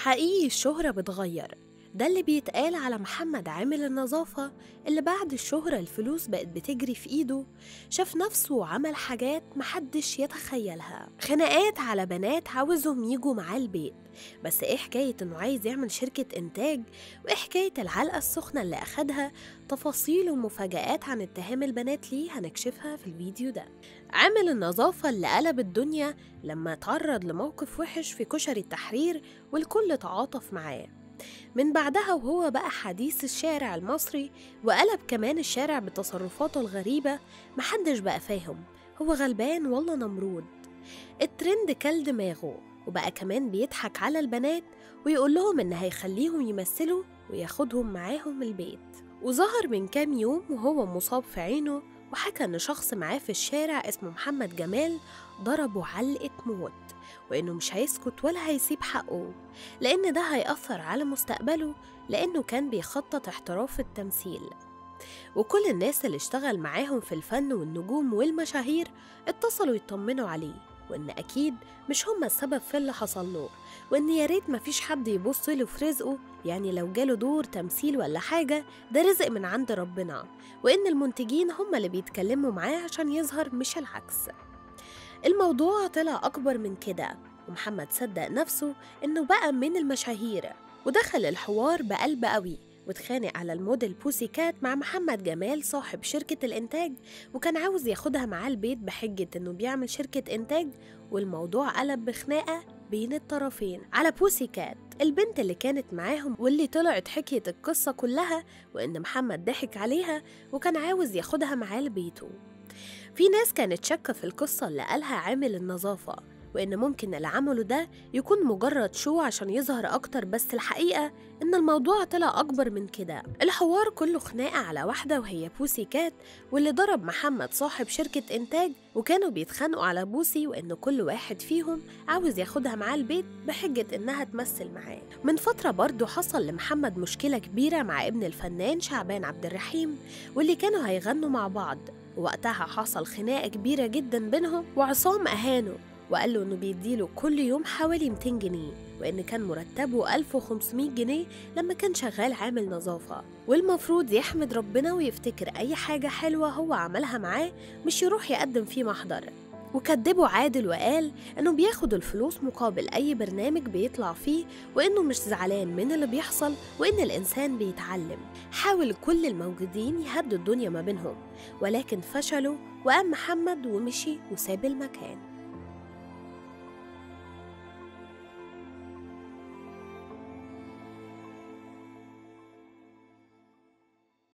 حقيقي الشهرة بتغير ده اللي بيتقال على محمد عامل النظافة اللي بعد الشهرة الفلوس بقت بتجري في إيده شاف نفسه وعمل حاجات محدش يتخيلها خناقات على بنات عاوزهم يجوا معاه البيت بس ايه حكاية انه عايز يعمل شركة انتاج وايه حكاية العلقة السخنة اللي اخدها تفاصيل ومفاجآت عن اتهام البنات ليه هنكشفها في الفيديو ده عامل النظافة اللي قلب الدنيا لما اتعرض لموقف وحش في كشري التحرير والكل تعاطف معاه من بعدها وهو بقى حديث الشارع المصري وقلب كمان الشارع بتصرفاته الغريبة محدش بقى فاهم هو غلبان ولا نمرود الترند كل دماغه وبقى كمان بيضحك على البنات ويقول لهم إن هيخليهم يمثلوا وياخدهم معاهم البيت وظهر من كام يوم وهو مصاب في عينه وحكى إن شخص معاه في الشارع اسمه محمد جمال ضربه علقة موت وإنه مش هيسكت ولا هيسيب حقه لأن ده هيأثر على مستقبله لأنه كان بيخطط احتراف التمثيل وكل الناس اللي اشتغل معاهم في الفن والنجوم والمشاهير اتصلوا يطمنوا عليه وإن أكيد مش هما السبب في اللي حصل له وإن يا ريت مفيش حد يبص له في رزقه يعني لو جاله دور تمثيل ولا حاجة ده رزق من عند ربنا وإن المنتجين هما اللي بيتكلموا معاه عشان يظهر مش العكس الموضوع طلع أكبر من كده ومحمد صدق نفسه إنه بقى من المشاهير ودخل الحوار بقلب قوي واتخانق على الموديل بوسي كات مع محمد جمال صاحب شركة الإنتاج وكان عاوز ياخدها معاه البيت بحجة إنه بيعمل شركة إنتاج والموضوع قلب بخناقة بين الطرفين على بوسي كات البنت اللي كانت معاهم واللي طلعت حكيت القصة كلها وإن محمد ضحك عليها وكان عاوز ياخدها معاه لبيته في ناس كانت شاكة في القصة اللي قالها عامل النظافة وإن ممكن اللي عمله ده يكون مجرد شو عشان يظهر أكتر بس الحقيقة إن الموضوع طلع أكبر من كده الحوار كله خناقة على واحدة وهي بوسي كات واللي ضرب محمد صاحب شركة إنتاج وكانوا بيتخانقوا على بوسي وإن كل واحد فيهم عاوز ياخدها معاه البيت بحجة إنها تمثل معاه من فترة برضه حصل لمحمد مشكلة كبيرة مع ابن الفنان شعبان عبد الرحيم واللي كانوا هيغنوا مع بعض ووقتها حصل خناقة كبيرة جدا بينهم وعصام أهانه وقال له إنه بيديله كل يوم حوالي 200 جنيه وإن كان مرتبه 1500 جنيه لما كان شغال عامل نظافة والمفروض يحمد ربنا ويفتكر أي حاجة حلوة هو عملها معاه مش يروح يقدم فيه محضر وكدبه عادل وقال انه بياخد الفلوس مقابل اي برنامج بيطلع فيه وانه مش زعلان من اللي بيحصل وان الانسان بيتعلم حاول كل الموجودين يهدوا الدنيا ما بينهم ولكن فشلوا وقام محمد ومشي وساب المكان